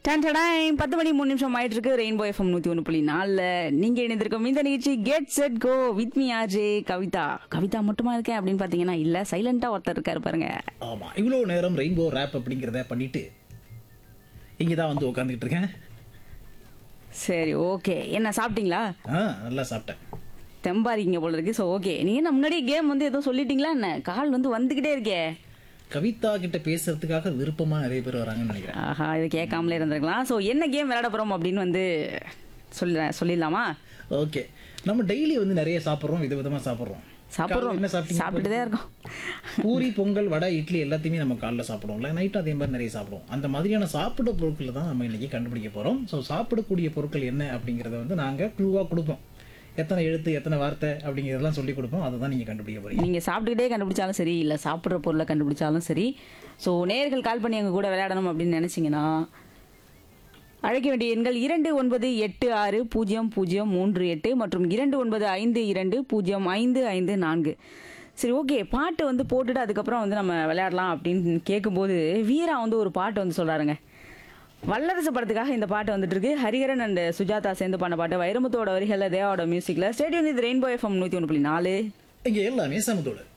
ton டடாய், பத்து மணி மூணு நிமிஷம் ஆயிட்டு இருக்கு ரெயின்போ எஃப்எம் நூத்தி ஒன்று புள்ளி நாலுல நீங்க இணைந்திருக்கும் இந்த நிகழ்ச்சி get set go with me RJ Kavitha Kavitha மட்டுமா இருக்கேன் அப்படின்னு பாத்தீங்கன்னா இல்ல சைலண்டா ஒருத்தர் இருக்காரு பாருங்க ஆமா இவ்வளோ நேரம் ரெயின்போ ரேப் அப்படிங்கிறத பண்ணிட்டு இங்கே தான் வந்து உட்காந்துக்கிட்டு இருக்கேன் சரி ஓகே என்ன சாப்பிட்டீங்களா ஆ நல்லா சாப்பிட்டேன் தெம்பாரிங்க போல இருக்கு ஸோ ஓகே நீங்க என்ன முன்னாடியே கேம் வந்து எதுவும் சொல்லிட்டீங்களா என்ன கால் வந்து வந்துகிட்டே இருக்கே கவிதா கிட்ட பேசுறதுக்காக விருப்பமா நிறைய பேர் வராங்கன்னு நினைக்கிறேன் ஆஹா இது கேட்காமலே இருந்திருக்கலாம் ஸோ என்ன கேம் விளையாட போறோம் அப்படின்னு வந்து சொல்ல சொல்லிடலாமா ஓகே நம்ம டெய்லி வந்து நிறைய சாப்பிட்றோம் விதவிதமா சாப்பிட்றோம் சாப்பிட்றோம் என்ன சாப்பிட்டீங்க சாப்பிட்டுட்டே இருக்கோம் பூரி பொங்கல் வடை இட்லி எல்லாத்தையுமே நம்ம காலைல சாப்பிடுவோம்ல நைட்டும் அதே மாதிரி நிறைய சாப்பிடுவோம் அந்த மாதிரியான சாப்பிட பொருட்களை தான் நம்ம இன்னைக்கு கண்டுபிடிக்க போறோம் ஸோ சாப்பிடக்கூடிய பொருட்கள் என்ன அப்படிங்கிறத வந்து நாங்க க்ளூவாக கொடுப்போம் எத்தனை எழுத்து எத்தனை வார்த்தை அப்படிங்கிறதெல்லாம் சொல்லி கொடுப்போம் அதை தான் நீங்க கண்டுபிடிக்க போறீங்க நீங்க சாப்பிட்டுக்கிட்டே கண்டுபிடிச்சாலும் சரி இல்ல சாப்பிட்ற பொருளை கண்டுபிடிச்சாலும் சரி ஸோ நேர்கள் கால் பண்ணி எங்க கூட விளையாடணும் அப்படின்னு நினைச்சீங்கன்னா அழைக்க வேண்டிய எண்கள் இரண்டு ஒன்பது எட்டு ஆறு பூஜ்ஜியம் பூஜ்ஜியம் மூன்று எட்டு மற்றும் இரண்டு ஒன்பது ஐந்து இரண்டு பூஜ்ஜியம் ஐந்து ஐந்து நான்கு சரி ஓகே பாட்டு வந்து போட்டுட்டு அதுக்கப்புறம் வந்து நம்ம விளையாடலாம் அப்படின்னு கேட்கும்போது வீரா வந்து ஒரு பாட்டு வந்து சொல்றாருங்க வல்லரசு படத்துக்காக இந்த பாட்டு வந்துட்டு இருக்கு ஹரிஹரன் அண்ட் சுஜாதா சேர்ந்து பண்ண பாட்டு வைரமுத்தோட வரிகளில் தேவாவோட மியூசிக்ல ஸ்டேடியம் இது ரெயின்போ எஃப்எம் நூற்றி ஒன்று புள்ளி நாலு இங்க எல்லாமே சமத்தோடு